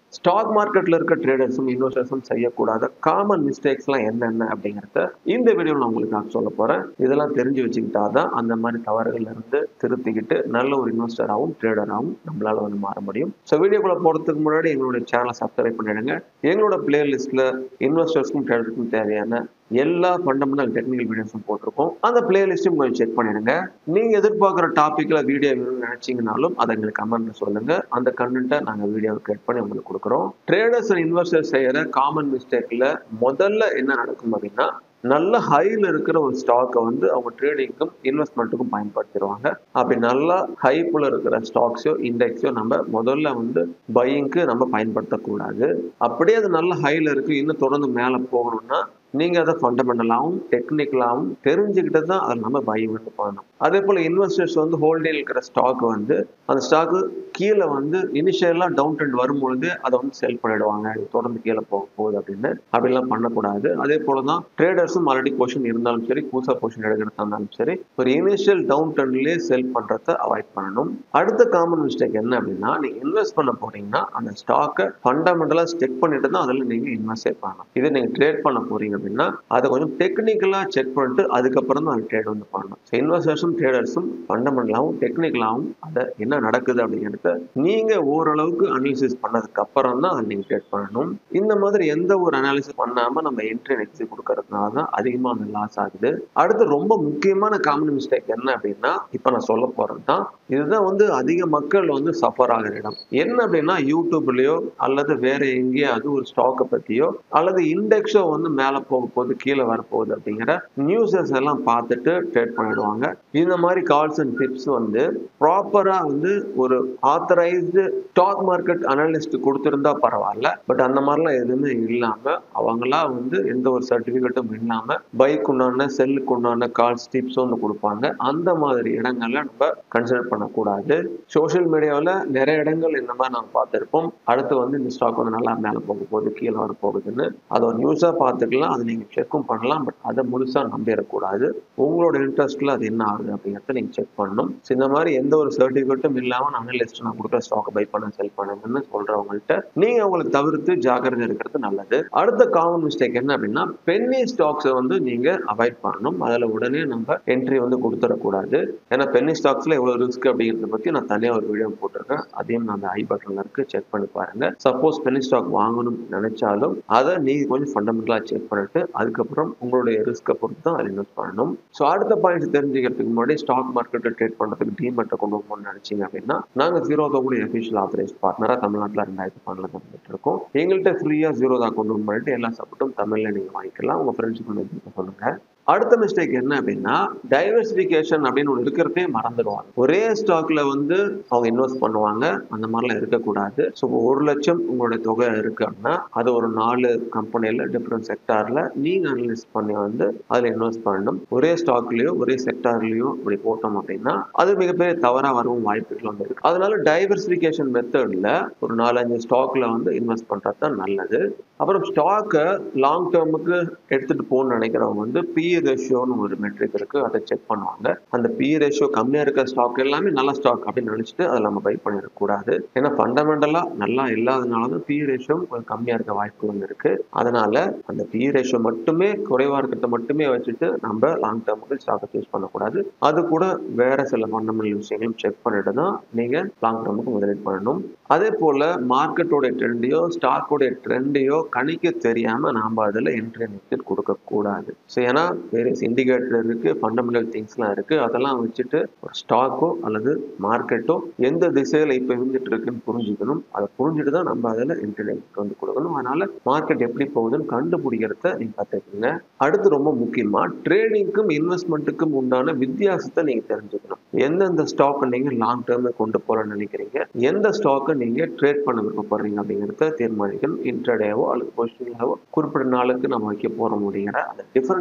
stock மார்க்கெட்ல இருக்க ட்ரேடர்ஸும் இன்வெஸ்டர்ஸும் செய்யக்கூடாத காமன் மிஸ்டேக்ஸ்லாம் என்னென்ன அப்படிங்கிறத இந்த வீடியோவில் நான் உங்களுக்கு நான் சொல்ல போறேன் இதெல்லாம் தெரிஞ்சு வச்சுக்கிட்டா தான் அந்த மாதிரி தவறுகள்ல இருந்து திருத்திக்கிட்டு நல்ல ஒரு இன்வெஸ்டராகவும் ட்ரேடராகவும் நம்மளால வந்து மாற முடியும் ஸோ வீடியோக்குள்ள போறதுக்கு முன்னாடி எங்களுடைய சேனலை சப்ஸ்கிரைப் பண்ணிடுங்க எங்களோட பிளேலிஸ்ட்ல இன்வெஸ்டர்ஸ்க்கும் ட்ரேடருக்கும் தேவையான எல்லா ஃபண்டமெண்டல் டெக்னிக்கல் வீடியோஸும் போட்டிருக்கோம் அந்த பிளேலிஸ்ட்டும் கொஞ்சம் செக் பண்ணிடுங்க நீங்க எதிர்பார்க்குற டாபிக்ல வீடியோ வேணும்னு நினைச்சீங்கனாலும் அதை எங்களுக்கு கமெண்ட்ல சொல்லுங்க அந்த கண்டென்ட்டை நாங்க வீடியோ கிரியேட் பண்ணி உங்களுக்கு கொடுக்குறோம் ட்ரேடர்ஸ் அண்ட் இன்வெஸ்டர்ஸ் செய்யற காமன் மிஸ்டேக்ல முதல்ல என்ன நடக்கும் அப்படின்னா நல்ல ஹைல இருக்கிற ஒரு ஸ்டாக்கை வந்து அவங்க ட்ரேடிங்க்கும் இன்வெஸ்ட்மெண்ட்டுக்கும் பயன்படுத்திடுவாங்க அப்படி நல்லா ஹைப்புல இருக்கிற ஸ்டாக்ஸோ இண்டெக்ஸோ நம்ம முதல்ல வந்து பையிங்க்கு நம்ம பயன்படுத்தக்கூடாது அப்படியே அது நல்ல ஹைல இருக்கு இன்னும் தொடர்ந்து மேலே போகணும்னா நீங்க அதை ஃபண்டமெண்டலாகவும் டெக்னிக்கலாகவும் தெரிஞ்சுக்கிட்டு தான் அதை நம்ம பை வந்து பண்ணணும் அதே போல இன்வெஸ்டர்ஸ் வந்து ஹோல்டேல் இருக்கிற ஸ்டாக் வந்து அந்த ஸ்டாக்கு கீழே வந்து இனிஷியலாக டவுன் ட்ரெண்ட் வரும்பொழுது அதை வந்து செல் பண்ணிடுவாங்க இது தொடர்ந்து கீழே போக போகுது அப்படின்னு அப்படிலாம் பண்ணக்கூடாது அதே போல தான் ட்ரேடர்ஸும் ஆல்ரெடி பொசிஷன் இருந்தாலும் சரி புதுசாக பொசிஷன் எடுக்கிறதா இருந்தாலும் சரி ஒரு இனிஷியல் டவுன் ட்ரெண்ட்லேயே செல் பண்ணுறத அவாய்ட் பண்ணணும் அடுத்த காமன் மிஸ்டேக் என்ன அப்படின்னா நீங்க இன்வெஸ்ட் பண்ண போறீங்கன்னா அந்த ஸ்டாக்கை ஃபண்டமெண்டலாக செக் பண்ணிட்டு தான் அதில் நீங்க இன்வெஸ்டே பண்ணணும் இதே நீங்க ட்ரேட் பண்ண போறீங்க அப்படின்னா அதை கொஞ்சம் டெக்னிக்கலாக செக் பண்ணிட்டு அதுக்கப்புறம் தான் ட்ரேட் வந்து பண்ணணும் ஸோ இன்வெஸ்டர்ஸும் ட்ரேடர்ஸும் ஃபண்டமெண்டலாகவும் டெக்னிக்கலாகவும் அதை என்ன நடக்குது அப்படிங்கிறத நீங்க ஓரளவுக்கு அனாலிசிஸ் பண்ணதுக்கு அப்புறம் தான் அதை நீங்க ட்ரேட் பண்ணணும் இந்த மாதிரி எந்த ஒரு அனாலிசிஸ் பண்ணாம நம்ம என்ட்ரி எக்ஸி கொடுக்கறதுனால தான் அதிகமாக அந்த லாஸ் ஆகுது அடுத்து ரொம்ப முக்கியமான காமன் மிஸ்டேக் என்ன அப்படின்னா இப்போ நான் சொல்ல போறது தான் இதுதான் வந்து அதிக மக்கள் வந்து சஃபர் ஆகிற இடம் என்ன அப்படின்னா யூடியூப்லயோ அல்லது வேற எங்கேயாவது ஒரு ஸ்டாக்கை பத்தியோ அல்லது இண்டெக்ஸோ வந்து மேலே போக போகுது கீழே வரப்போகுது அப்படிங்கிற நியூஸஸ் எல்லாம் பார்த்துட்டு ட்ரேட் பண்ணிடுவாங்க இந்த மாதிரி கால்ஸ் அண்ட் டிப்ஸ் வந்து ப்ராப்பரா வந்து ஒரு ஆத்தரைஸ்டு ஸ்டாக் மார்க்கெட் அனலிஸ்ட் கொடுத்திருந்தா பரவாயில்ல பட் அந்த மாதிரிலாம் எதுவுமே இல்லாம அவங்களா வந்து எந்த ஒரு சர்டிபிகேட்டும் இல்லாம பைக் உண்டான செல்லுக்கு உண்டான கால்ஸ் டிப்ஸ் வந்து கொடுப்பாங்க அந்த மாதிரி இடங்கள்ல நம்ம கன்சிடர் பண்ணக்கூடாது சோஷியல் மீடியாவில் நிறைய இடங்கள் இந்த மாதிரி நாங்கள் பார்த்துருப்போம் அடுத்து வந்து இந்த ஸ்டாக் வந்து நல்லா மேலே போக போகுது கீழே வர போகுதுன்னு அதை ஒரு நியூஸாக பார்த்துக்கலாம் அதை நீங்கள் செக்கும் பண்ணலாம் பட் அதை முழுசாக நம்பிடக்கூடாது உங்களோட இன்ட்ரெஸ்ட்ல அது என்ன ஆகுது அப்படிங்கிறத நீங்கள் செக் பண்ணணும் So, இந்த மாதிரி எந்த ஒரு சர்டிஃபிகேட்டும் இல்லாமல் நான் அனலிஸ்ட் நான் கொடுக்குற ஸ்டாக்கை பை பண்ண செல் பண்ணுங்கன்னு சொல்றவங்கள்ட்ட நீங்கள் அவங்களுக்கு தவிர்த்து ஜாக்கிரதை இருக்கிறது நல்லது அடுத்த காமன் மிஸ்டேக் என்ன அப்படின்னா பென்னி ஸ்டாக்ஸை வந்து நீங்கள் அவாய்ட் பண்ணணும் அதில் உடனே நம்ம என்ட்ரி வந்து கொடுத்துடக்கூடாது ஏன்னா பென்னி ஸ்டாக்ஸ்ல எவ்வளவு ரிஸ்க் அப்படிங்கிறத பத்தி நான் தனியாக ஒரு வீடியோ போட்டிருக்கேன் அதையும் நான் அந்த ஐ பட்டன்ல இருக்கு செக் பண்ணி பாருங்க சப்போஸ் பென்னி ஸ்டாக் வாங்கணும் நினைச்சாலும் அதை நீங்க கொஞ்சம் ஃபண்டமெண்டலா செக் பண்ணிட்டு அதுக்கப்புறம் உங்களுடைய ரிஸ்க்கை பொறுத்து தான் அதை இன்வெஸ்ட் பண்ணணும் ஸோ அடுத்த பாயிண்ட் தெரிஞ்சுக்கிறதுக்கு முன்னாடி ஸ்டாக் மார்க்கெட்டை ட்ரேட் பண்றதுக்கு டிமெட்டை கொண்டு போகணும்னு நினைச்சீங்க அப்படின்னா நாங்க ஜீரோ கூட எஃபிஷியல் ஆத்தரைஸ் பார்ட்னரா தமிழ்நாட்டில் ரெண்டாயிரத்தி பன்னெண்டுல வந்துட்டு இருக்கோம் எங்கள்கிட்ட ஃப்ரீயா ஜீரோ தான் கொண்டு வந்து பண்ணிட்டு எல்லா சப்போர்ட்டும் தமிழ்ல நீங்க வாங்கிக்கலாம் உங்க ஃப்ரெண்ட்ஸுக்கு சொல்லுங்க அடுத்த மிஸ்டேக் என்ன அப்படின்னா டைவர்சிபிகேஷன் அப்படின்னு ஒன்று இருக்கிறதே மறந்துடுவாங்க ஒரே ஸ்டாக்ல வந்து அவங்க இன்வெஸ்ட் பண்ணுவாங்க அந்த மாதிரிலாம் இருக்கக்கூடாது ஸோ ஒரு லட்சம் உங்களுடைய தொகை இருக்கு அப்படின்னா அது ஒரு நாலு கம்பெனியில் டிஃப்ரெண்ட் செக்டார்ல நீங்க அனலிஸ்ட் பண்ணி வந்து அதில் இன்வெஸ்ட் பண்ணணும் ஒரே ஸ்டாக்லயோ ஒரே செக்டார்லயோ இப்படி போட்டோம் அப்படின்னா அது மிகப்பெரிய தவறா வரவும் வாய்ப்புகள் வந்து இருக்கு அதனால டைவர்சிபிகேஷன் மெத்தட்ல ஒரு நாலஞ்சு ஸ்டாக்ல வந்து இன்வெஸ்ட் பண்றது தான் நல்லது அப்புறம் ஸ்டாக்கை லாங் டேர்முக்கு எடுத்துட்டு போகணும்னு நினைக்கிறவங்க வந்து பி ரேஷியோன்னு ஒரு மெட்ரிக் இருக்கு அதை செக் பண்ணுவாங்க அந்த பி ரேஷியோ கம்மியா இருக்க ஸ்டாக் எல்லாமே நல்ல ஸ்டாக் அப்படின்னு நினைச்சிட்டு அதை நம்ம பை பண்ணிடக்கூடாது ஏன்னா ஃபண்டமெண்டலா நல்லா இல்லாதனால தான் பி ரேஷியோ கொஞ்சம் கம்மியா இருக்க வாய்ப்பு வந்து இருக்கு அதனால அந்த பி ரேஷியோ மட்டுமே குறைவா இருக்கிறத மட்டுமே வச்சுட்டு நம்ம லாங் டேர்முக்கு ஸ்டாக்கை சூஸ் பண்ணக்கூடாது அது கூட வேற சில ஃபண்டமெண்டல் விஷயங்களையும் செக் பண்ணிட்டு தான் நீங்க லாங் டேர்முக்கு முதலீடு பண்ணணும் அதே போல மார்க்கெட்டோட ட்ரெண்டையோ ஸ்டாக்கோடைய ட்ரெண்டையோ கணிக்க தெரியாம நாம அதுல என்ட்ரி எக்ஸிட் கொடுக்க கூடாது ஸோ ஏன்னா வேரியஸ் இண்டிகேட்டர் இருக்கு ஃபண்டமெண்டல் திங்ஸ்லாம் இருக்கு அதெல்லாம் வச்சுட்டு ஒரு ஸ்டாக்கோ அல்லது மார்க்கெட்டோ எந்த திசையில இப்ப இருந்துட்டு இருக்குன்னு புரிஞ்சுக்கணும் அதை புரிஞ்சுட்டு தான் நம்ம அதில் என்ட்ரி எக்ஸிட் வந்து கொடுக்கணும் அதனால மார்க்கெட் எப்படி போகுதுன்னு கண்டுபிடிக்கிறத நீங்க கத்துக்கோங்க அடுத்து ரொம்ப முக்கியமா ட்ரேடிங்க்கும் இன்வெஸ்ட்மெண்ட்டுக்கும் உண்டான வித்தியாசத்தை நீங்க தெரிஞ்சுக்கணும் எந்தெந்த ஸ்டாக்கை நீங்க லாங் டேர்ம் கொண்டு போகலாம்னு நினைக்கிறீங்க எந்த ஸ்டாக்கை நீங்க ட்ரேட் பண்ண விருப்பப்படுறீங்க அப்படிங்கிறத தீர்மானிக்கணும் இன்டர்டேவோ அல்லது பொசிஷனாவோ குறிப்பிட்ட நாளுக்கு நம்ம வைக்க போறோம் அப்படிங்கிற அந்த டிஃபரன்ஷியேஷன்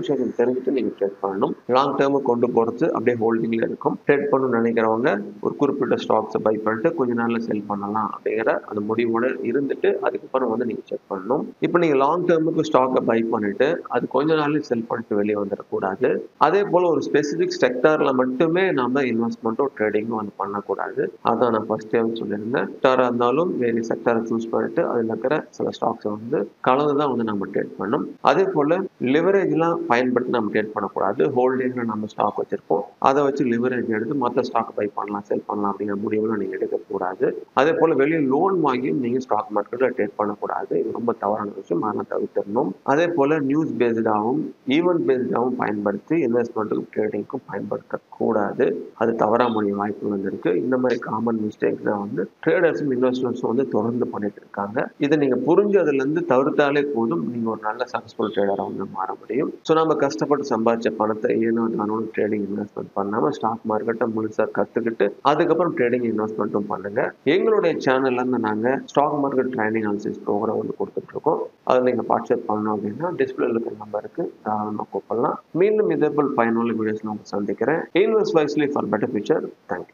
தெரிஞ்சுட்டு நீங்க ட்ரேட் பண்ணணும் லாங் டேர்ம் கொண்டு போறது அப்படியே ஹோல்டிங்ல இருக்கும் ட்ரேட் பண்ணணும்னு நினைக்கிறவங்க ஒரு குறிப்பிட்ட ஸ்டாக்ஸை பை பண்ணிட்டு கொஞ்ச நாள்ல செல் பண்ணலாம் அப்படிங்கிற அந்த முடிவோட இருந்துட்டு அதுக்கப்புறம் வந்து நீங்க செக் பண்ணணும் இப்போ நீங்க லாங் டேர்முக்கு ஸ்டாக்கை பை பண்ணிட்டு அது கொஞ்ச நாள்ல செல் பண்ணிட்டு வெளியே வந்துடக்கூடாது அதே போல ஒரு ஸ்பெசிபிக் செக்டார்ல மட்டுமே நாம இன்வெஸ்ட்மெண்ட்டோ ட்ரேடிங்கும் வந்து பண்ணக்கூடாது அதான் நான் ஃபர்ஸ்ட் டைம் சொல்லியிருந்தேன் செக்டாரா இருந்தாலும் வேறு செக்டாரை சூஸ் பண்ணிட்டு அதில் இருக்கிற சில ஸ்டாக்ஸை வந்து கலந்து தான் வந்து நம்ம ட்ரேட் பண்ணணும் அதே போல லிவரேஜ்லாம் பயன்படுத்தி நம்ம ட்ரேட் பண்ணக்கூடாது ஹோல்டிங்ல நம்ம ஸ்டாக் வச்சிருப்போம் அதை வச்சு லிவரேஜ் எடுத்து மற்ற ஸ்டாக் பை பண்ணலாம் செல் பண்ணலாம் அப்படிங்கிற முடிவுலாம் நீங்க எடுக்கக்கூடாது அதே போல வெளியே லோன் வாங்கியும் நீங்க ஸ்டாக் மார்க்கெட்ல ட்ரேட் பண்ணக்கூடாது இது ரொம்ப தவறான விஷயம் அதெல்லாம் தவிர்த்திடணும் அதே போல நியூஸ் பேஸ்டாகவும் ஈவெண்ட் பேஸ்டாகவும் பயன்படுத்தி இன்வெஸ்ட்மெண்ட்டுக்கும் ட்ரேடிங்க்கும் பயன்படுத்தக்கூடாது அது தவறா முடிய வாய்ப்பு வந்து இருக்கு இந்த மாதிரி காமன் மிஸ்டேக்ஸ் தான் வந்து ட்ரேடர்ஸும் இன்வெஸ்டர்ஸும் வந்து தொடர்ந்து பண்ணிட்டு இருக்காங்க இதை நீங்க புரிஞ்சதுல இருந்து தவிர்த்தாலே போதும் நீங்க ஒரு நல்ல சக்சஸ்ஃபுல் ட்ரேடரா வந்து மாற முடியும் ஸோ நம்ம கஷ்டப்பட்டு சம்பாதிச்ச பணத்தை ஏனோ தானோன்னு ட்ரேடிங் இன்வெஸ்ட்மெண்ட் பண்ணாம ஸ்டாக் மார்க்கெட்டை முழுசா கத்துக்கிட்டு அதுக்கப்புறம் ட்ரேடிங் இன்வெஸ்ட்மெண்ட்டும் பண்ணுங்க எங்களுடைய சேனல்ல இருந்து நாங்க stock market training analysis program வந்து கொடுத்துட்டு இருக்கோம் அதை நீங்க பார்ட்டிசிபேட் பண்ணணும் அப்படின்னா டிஸ்பிளேல இருக்கிற நம்பருக்கு தாராளமாக கூப்பிடலாம் மீண்டும் இதே போல் பயனுள்ள வீடியோஸ் நான் சந்திக்கிறேன் invest wisely for better future thank you